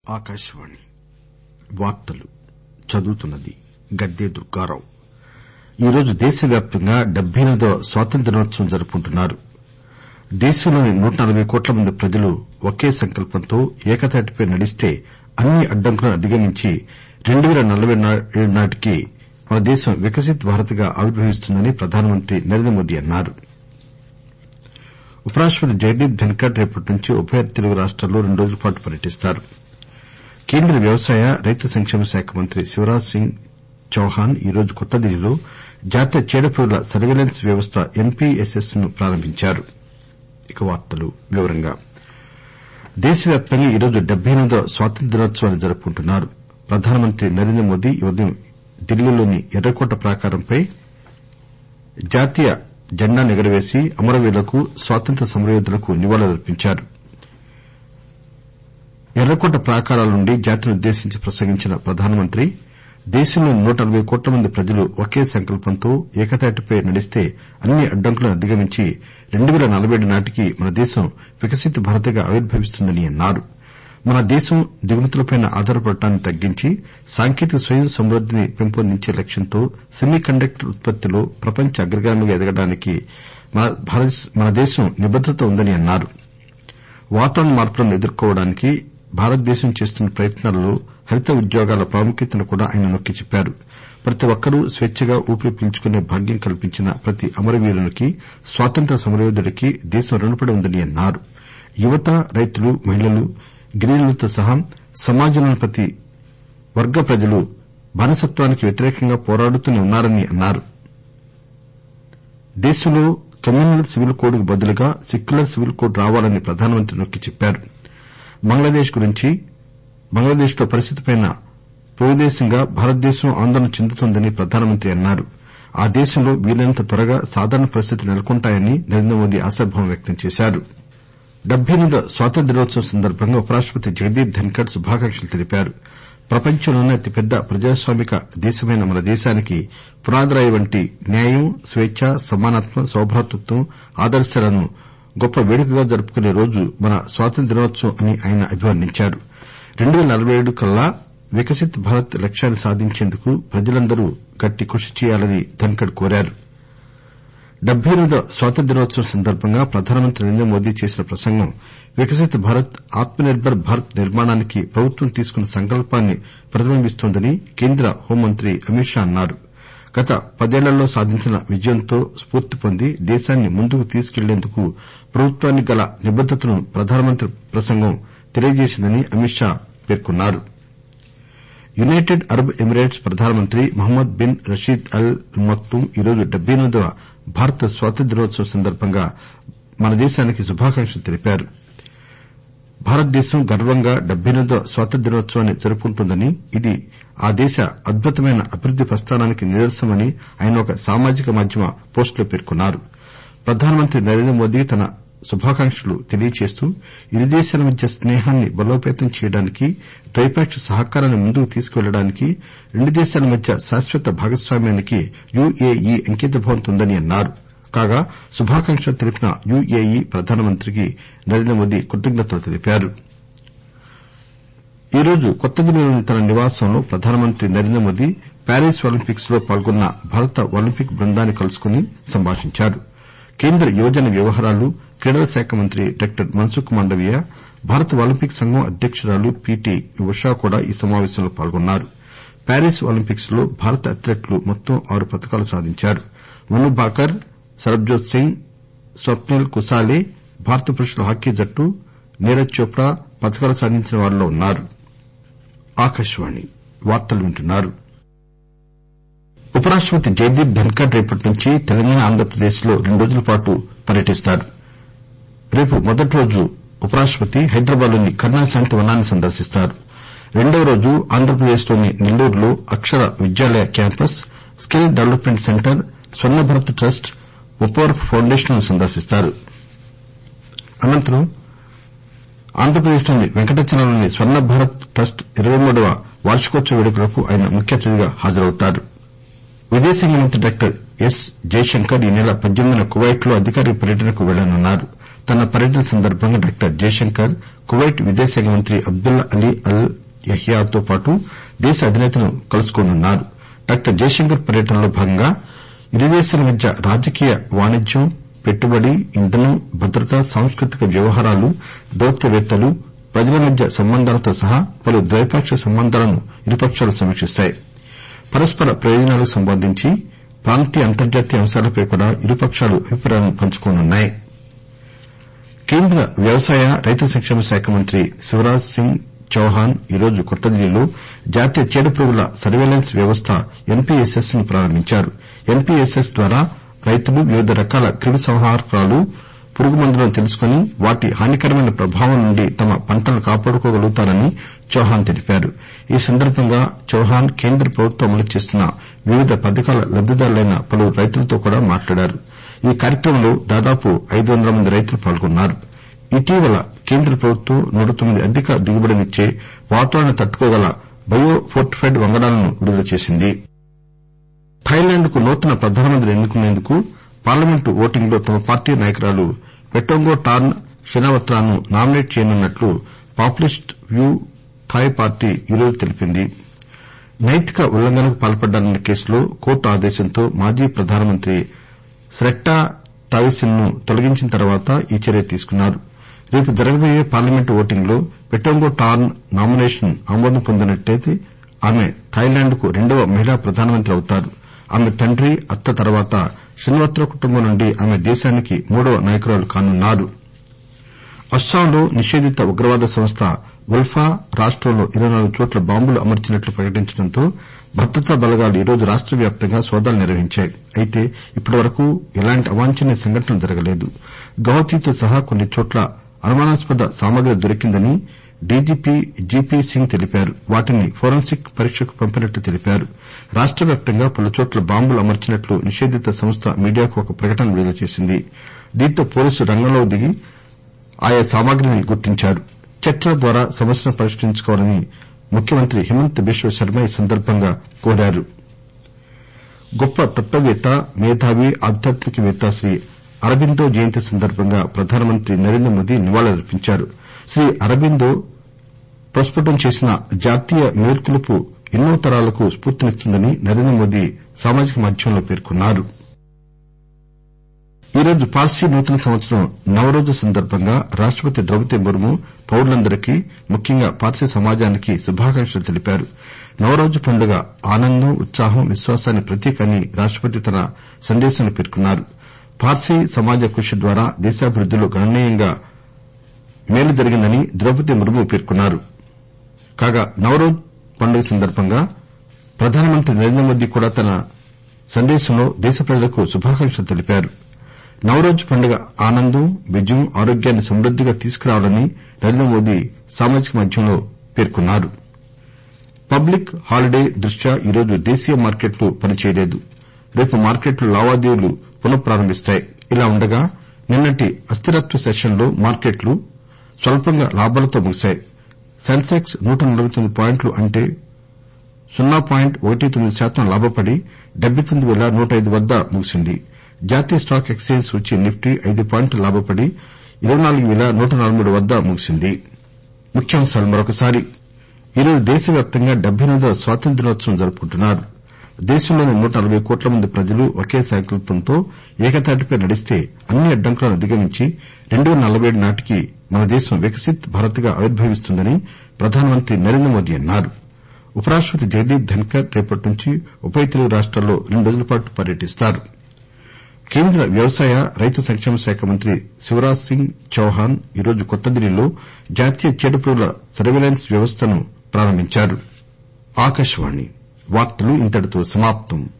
దుర్గారావు ఈరోజు దేశవ్యాప్తంగా డెబ్బై ఎనిమిదవ స్వాతంత్ర్య దినోత్సవం జరుపుకుంటున్నారు దేశంలోని నూట నలబై కోట్ల మంది ప్రజలు ఒకే సంకల్పంతో ఏకతాటిపై నడిస్తే అన్ని అడ్డంకులను అధిగమించి రెండు పేల నలబై ఏడు నాటికి మన దేశం వికసిత్ భారత్ గా ఆవిర్భవిస్తుందని ప్రధానమంత్రి నరేంద్రమోదీ అన్నారు ఉపరాష్టపతి జగదీప్ ధన్కర్ రేపటి నుంచి ఉభయ తెలుగు రాష్టాల్లో రెండు రోజుల పాటు పర్యటిస్తారు కేంద్ర వ్యవసాయ రైతు సంక్షేమ శాఖ మంత్రి శివరాజ్ సింగ్ చౌహాన్ ఈరోజు కొత్తదిల్లీలో జాతీయ చీడపురుగుల సర్వేలెన్స్ వ్యవస్థ ఎన్పీఎస్ఎస్ ను ప్రారంభించారు దేశవ్యాప్తంగా ఈరోజు డెబ్బై ఎనిమిదవ స్వాతంత్ర్య దినోత్సవాన్ని జరుపుకుంటున్నారు ప్రధానమంత్రి నరేంద్రమోదీ ఈ ఉదయం ఢిల్లీలోని ఎర్రకోట ప్రాకారంపై జాతీయ జెండాను ఎగురవేసి అమరవీరులకు స్వాతంత్ర్య సమరయోధులకు నివాళులర్పించారు ఎర్రకోట ప్రాకారాల నుండి జాతినుద్దేశించి ప్రసంగించిన ప్రధానమంత్రి దేశంలోని నూట నలబై కోట్ల మంది ప్రజలు ఒకే సంకల్పంతో ఏకతాటిపై నడిస్తే అన్ని అడ్డంకులను అధిగమించి రెండు పేల నలబై ఏడు నాటికి మన దేశం వికసిత్ భారత్ గా ఆవిర్భవిస్తుందని అన్నారు మన దేశం దిగుమతులపై ఆధారపడటాన్ని తగ్గించి సాంకేతిక స్వయం సమృద్దిని పెంపొందించే లక్ష్యంతో సెమీ కండక్టర్ ఉత్పత్తిలో ప్రపంచ అగ్రగామిగా ఎదగడానికి మన దేశం నిబద్దతతో ఉందని అన్నారు వాతావరణ మార్పులను ఎదుర్కోవడానికి భారతదేశం చేస్తున్న ప్రయత్నాలలో హరిత ఉద్యోగాల ప్రాముఖ్యతను కూడా ఆయన నొక్కి చెప్పారు ప్రతి ఒక్కరూ స్వేచ్చగా ఊపిరి పీల్చుకునే భాగ్యం కల్పించిన ప్రతి అమరవీరునికి స్వాతంత్ర్య సమరయోధుడికి దేశం రుణపడి ఉందని అన్నారు యువత రైతులు మహిళలు గిరిజనులతో సహా సమాజంలోని ప్రతి వర్గ ప్రజలు బానిసత్వానికి వ్యతిరేకంగా పోరాడుతూనే ఉన్నారని అన్నారు దేశంలో కమ్యూనల్ సివిల్ కోడ్ కు బదులుగా సెక్యులర్ సివిల్ కోడ్ రావాలని ప్రధానమంత్రి నొక్కి చెప్పారు బంగ్లాదేశ్ గురించి బంగ్లాదేశ్ లో పరిస్థితిపై పొరుగుదేశంగా భారతదేశం ఆందోళన చెందుతోందని ప్రధానమంత్రి అన్నారు ఆ దేశంలో వీలైనంత త్వరగా సాధారణ పరిస్థితులు నెలకొంటాయని నరేంద్రమోదీ ఆశాభావం వ్యక్తం చేశారు డెబ్బై ఎనిమిదవ స్వాతంత్ర్య దినోత్సవం సందర్బంగా ఉపరాష్టపతి జగదీప్ ధన్కర్ శుభాకాంక్షలు తెలిపారు ప్రపంచంలోనే అతిపెద్ద ప్రజాస్వామిక దేశమైన మన దేశానికి పునాదిరాయి వంటి న్యాయం స్వేచ్చ సమానత్వం సౌభ్రాతృత్వం ఆదర్శాలను గొప్ప వేడుకగా జరుపుకునే రోజు మన స్వాతంత్ర్య దినోత్సవం అని ఆయన అభివర్ణించారు రెండు పేల నలబై ఏడు కల్లా వికసిత్ భారత్ లక్ష్యాన్ని సాధించేందుకు ప్రజలందరూ గట్టి కృషి చేయాలని ధన్కర్ కోరారు డెబ్బై ఎనిమిదవ స్వాతంత్ర్య దినోత్సవం సందర్బంగా ప్రధానమంత్రి నరేంద్రమోదీ చేసిన ప్రసంగం వికసిత్ భారత్ ఆత్మ నిర్బర్ భారత్ నిర్మాణానికి ప్రభుత్వం తీసుకున్న సంకల్పాన్ని ప్రతిబింబిస్తోందని కేంద్ర హోంమంత్రి అమిత్ షా అన్నారు గత పదేళ్లలో సాధించిన విజయంతో స్పూర్తి పొంది దేశాన్ని ముందుకు తీసుకెళ్లేందుకు ప్రభుత్వానికి గల నిబద్దతను ప్రధానమంత్రి ప్రసంగం తెలియజేసిందని అమిత్ షా పేర్కొన్నారు యునైటెడ్ అరబ్ ఎమిరేట్స్ ప్రధానమంత్రి Mohammed bin Rashid Al Maktoum ఈరోజు డెబ్బై ఎనిమిదవ భారత స్వాతంత్ర్య దినోత్సవం సందర్బంగా మన దేశానికి శుభాకాంక్షలు తెలిపారు భారతదేశం గర్వంగా డెబ్బై ఎనిమిదవ స్వాతంత్ర్య దినోత్సవాన్ని జరుపుకుంటోందని ఇది ఆ దేశ అద్భుతమైన అభివృద్ది ప్రస్థానానికి నిదర్శనమని ఆయన ఒక సామాజిక మాధ్యమ పోస్టులో పేర్కొన్నారు ప్రధానమంత్రి నరేంద్రమోదీ తన శుభాకాంక్షలు తెలియజేస్తూ ఇరు దేశాల మధ్య స్నేహాన్ని బలోపేతం చేయడానికి ద్వైపాక్షిక సహకారాన్ని ముందుకు తీసుకువెళ్లడానికి రెండు దేశాల మధ్య శాశ్వత భాగస్వామ్యానికి యుఎఇ అంకితభావంతో ఉందని అన్నారు కాగా శుభాకాంక్షలు తెలిపిన యుఎఇ ప్రధానమంత్రికి నరేంద్రమోదీ కృతజ్ఞతలు తెలిపారు ఈరోజు కొత్తదిల్లీలోని తన నివాసంలో ప్రధానమంత్రి నరేంద్రమోదీ ప్యారిస్ ఒలింపిక్స్ లో పాల్గొన్న భారత ఒలింపిక్ బృందాన్ని కలుసుకుని సంభాషించారు కేంద్ర యువజన వ్యవహారాలు క్రీడల శాఖ మంత్రి డాక్టర్ మన్సుఖ్ మాండవీయ భారత ఒలింపిక్ సంఘం అధ్యకురాలు పీటీ ఉషా కూడా ఈ సమావేశంలో పాల్గొన్నారు ప్యారిస్ ఒలింపిక్స్ లో భారత అథ్లెట్లు మొత్తం ఆరు పతకాలు సాధించారు మను భాకర్ సరబ్జోత్ సింగ్ స్వప్నిల్ కుసాలే భారత పురుషుల హాకీ జట్టు నీరజ్ చోప్రా పతకాలు సాధించిన వారిలో ఉన్నారు ఉపరాష్టపతి జగదీప్ ధన్కర్ రేపటి నుంచి తెలంగాణ ఆంధ్రప్రదేశ్ లో రెండు రోజుల పాటు పర్యటిస్తారు రేపు మొదటి రోజు ఉపరాష్టపతి హైదరాబాద్ లోని కరుణ శాంతి వనాన్ని సందర్శిస్తారు రెండవ రోజు ఆంధ్రప్రదేశ్ లోని నెల్లూరులో Akshara Vidyalaya campus skill development centre Swarna Bharat trust Muppavarapu foundation లను సందర్శిస్తారు అనంతరం ఆంధ్రప్రదేశ్ లోని వెంకటాచలంలోని స్వర్ణ భారత్ ట్రస్ట్ ఇరవై మూడవ వార్షికోత్సవ వేడుకలకు ఆయన ముఖ్య అతిథిగా హాజరవుతారు విదేశాంగ మంత్రి డాక్టర్ ఎస్ జైశంకర్ ఈ నెల పద్దెనిమిదిన కువైట్ లో అధికారిక పర్యటనకు వెళ్లనున్నారు తన పర్యటన సందర్బంగా డాక్టర్ జైశంకర్ కువైట్ విదేశాంగ మంత్రి అబ్దుల్లా అలీ అల్ యహ్యాతో పాటు దేశ అధినేతను కలుసుకోనున్నారు డాక్టర్ జైశంకర్ పర్యటనలో భాగంగా ఇరు దేశాల మధ్య రాజకీయ వాణిజ్యం పెట్టుబడి ఇంధనం భద్రత సాంస్కృతిక వ్యవహారాలు దౌత్యవేత్తలు ప్రజల మధ్య సంబంధాలతో సహా పలు ద్వైపాక్షిక సంబంధాలను ఇరుపక్షాలు సమీకిస్తాయి పరస్పర ప్రయోజనాలకు సంబంధించి ప్రాంతీయ అంతర్జాతీయ అంశాలపై కూడా ఇరుపక్షాలు అభిప్రాయాలను పంచుకోనున్నాయి కేంద్ర వ్యవసాయ రైతు సంక్షేమ శాఖ మంత్రి శివరాజ్ సింగ్ చౌహాన్ ఈరోజు కొత్తదిల్లీలో జాతీయ చీడపురుగుల సర్వేలెన్స్ వ్యవస్థ ఎన్పీఎస్ఎస్ ను ప్రారంభించారు ఎన్పీఎస్ఎస్ ద్వారా రైతులు వివిధ రకాల క్రిమి సంహారకాలు పురుగుమందులను తెలుసుకుని వాటి హానికరమైన ప్రభావం నుండి తమ పంటలను కాపాడుకోగలుగుతారని చౌహాన్ తెలిపారు ఈ సందర్బంగా చౌహాన్ కేంద్ర ప్రభుత్వం అమలు చేస్తున్న వివిధ పథకాల లబ్దిదారులైన పలువురు రైతులతో కూడా మాట్లాడారు ఈ కార్యక్రమంలో దాదాపు ఐదు వందల మంది రైతులు పాల్గొన్నారు ఇటీవల కేంద్ర ప్రభుత్వం నూట తొమ్మిది అధిక దిగుబడినిచ్చే వాతావరణాన్ని తట్టుకోగల బయో ఫోర్టిఫైడ్ వంగడాలను విడుదల చేసింది థాయిలాండ్ కు నూతన ప్రధానమంత్రిని ఎన్నుకునేందుకు పార్లమెంటు ఓటింగ్ లో తమ పార్టీ నాయకురాలు పెటోంగో టార్న్ షెనావత్రాను నామినేట్ చేయనున్నట్లు పాపులిస్ట్ వ్యూ థాయ్ పార్టీ ఈరోజు తెలిపింది నైతిక ఉల్లంఘనకు పాల్పడ్డారన్న కేసులో కోర్టు ఆదేశంతో మాజీ ప్రధానమంత్రి స్రెట్టా తావిసిన్ ను తొలగించిన తర్వాత ఈ చర్య తీసుకున్నారు రేపు జరగబోయే పార్లమెంటు ఓటింగ్ లో పెటోంగో టార్న్ నామినేషన్ ఆమోదం పొందినట్లయితే ఆమె థాయిలాండ్ కు రెండవ మహిళా ప్రధానమంత్రి అవుతారు ఆమె తండ్రి అత్త తర్వాత షెన్వత్రా కుటుంబం నుండి ఆమె దేశానికి మూడవ నాయకురాలు కానున్నారు అస్పాంలో నిషేధిత ఉగ్రవాద సంస్థ ఉల్ఫా రాష్టంలో ఇరవై నాలుగు చోట్ల బాంబులు అమర్చినట్లు ప్రకటించడంతో భద్రతా బలగాలు ఈరోజు రాష్ట వ్యాప్తంగా సోదాలు నిర్వహించాయి అయితే ఇప్పటివరకు ఎలాంటి అవాంఛనీయ సంఘటనలు జరగలేదు గౌహతితో సహా కొన్ని చోట్ల అనుమానాస్పద సామగ్రి దొరికిందని డీజీపీ జీపీ సింగ్ తెలిపారు వాటిని ఫోరెన్సిక్ పరీక్షకు పంపినట్లు తెలిపారు రాష్ట వ్యాప్తంగా పలుచోట్ల బాంబులు అమర్చినట్లు నిషేధిత సంస్థ మీడియాకు ఒక ప్రకటన విడుదల చేసింది దీంతో పోలీసులు రంగంలోకి దిగి ఆయా సామగ్రిని గుర్తించారు చర్చల ద్వారా సమస్యను పరిష్కరించుకోవాలని ముఖ్యమంత్రి హిమంత బిశ్వ శర్మ ఈ సందర్బంగా కోరారు గొప్ప తత్వవేత్త మేధావి ఆధ్యాత్మికవేత్త శ్రీ అరబిందో జయంతి సందర్బంగా ప్రధానమంత్రి నరేంద్ర మోదీ నివాళులర్పించారు శ్రీ అరబిందో ప్రస్పుటం చేసిన జాతీయ మేల్కొలుపు ఎన్నో తరాలకు స్పూర్తినిస్తుందని నరేంద్ర మోదీ సామాజిక మాధ్యమంలో పేర్కొన్నారు ఈరోజు పార్సీ నూతన సంవత్సరం నవరోజు సందర్బంగా రాష్టపతి ద్రౌపది ముర్ము పౌరులందరికీ ముఖ్యంగా పార్సీ సమాజానికి శుభాకాంక్షలు తెలిపారు నవరోజు పండుగ ఆనందం ఉత్సాహం విశ్వాసానికి ప్రతీక అని రాష్టపతి తన సందేశంలో పేర్కొన్నారు పార్సీ సమాజ కృషి ద్వారా దేశాభివృద్దిలో గణనీయంగా మేలు జరిగిందని ద్రౌపది ముర్ము పేర్కొన్నారు కాగా నవరోజ్ పండుగ సందర్బంగా ప్రధానమంత్రి నరేంద్ర మోదీ కూడా తన సందేశంలో దేశ ప్రజలకు శుభాకాంక్షలు తెలిపారు నవరోజ్ పండుగ ఆనందం విజయం ఆరోగ్యాన్ని సమృద్దిగా తీసుకురావాలని నరేంద్ర మోదీ సామాజిక మాధ్యమంలో పేర్కొన్నారు పబ్లిక్ హాలిడే దృష్ట్యా ఈరోజు దేశీయ మార్కెట్లు పనిచేయలేదు రేపు మార్కెట్లు లావాదేవీలు పునః ప్రారంభిస్తాయి ఇలా ఉండగా నిన్నటి అస్థిరత్వ సెషన్లో మార్కెట్లు స్వల్పంగా లాభాలతో ముగిశాయి సెన్సెక్స్ నూట నలబై తొమ్మిది పాయింట్లు అంటే సున్నా పాయింట్ ఒకటి తొమ్మిది శాతం లాభపడి డెబ్బై తొమ్మిది పేల నూట ఐదు వద్ద ముగిసింది జాతీయ స్టాక్ ఎక్సేంజ్ సూచీ నిఫ్టీ ఐదు పాయింట్లు లాభపడి ఇరవై నాలుగు పేల నూట నలబై మూడు వద్ద ముగిసింది ఈరోజు దేశవ్యాప్తంగా డెబ్బై ఎనిమిదవ స్వాతంత్ర్య దినోత్సవం జరుపుకుంటున్నారు దేశంలోని నూట నలబై కోట్ల మంది ప్రజలు ఒకే సంకల్పంతో ఏకతాటిపై నడిస్తే అన్ని అడ్డంకులను అధిగమించి రెండు పేల నలబై ఏడు నాటికి మన దేశం వికసిత్ భారత్ గా ఆవిర్భవిస్తుందని ప్రధానమంత్రి నరేంద్ర మోదీ అన్నారు ఉపరాష్టపతి జగదీప్ ధన్కర్ రేపటి నుంచి ఉభయ తెలుగు రాష్టాల్లో రెండు రోజుల పాటు పర్యటిస్తారు కేంద్ర వ్యవసాయ రైతు సంక్షేమ శాఖ మంత్రి శివరాజ్ సింగ్ చౌహాన్ ఈరోజు కొత్తదిల్లీలో జాతీయ చీడపురుగుల సర్వేలెన్స్ వ్యవస్థను ప్రారంభించారు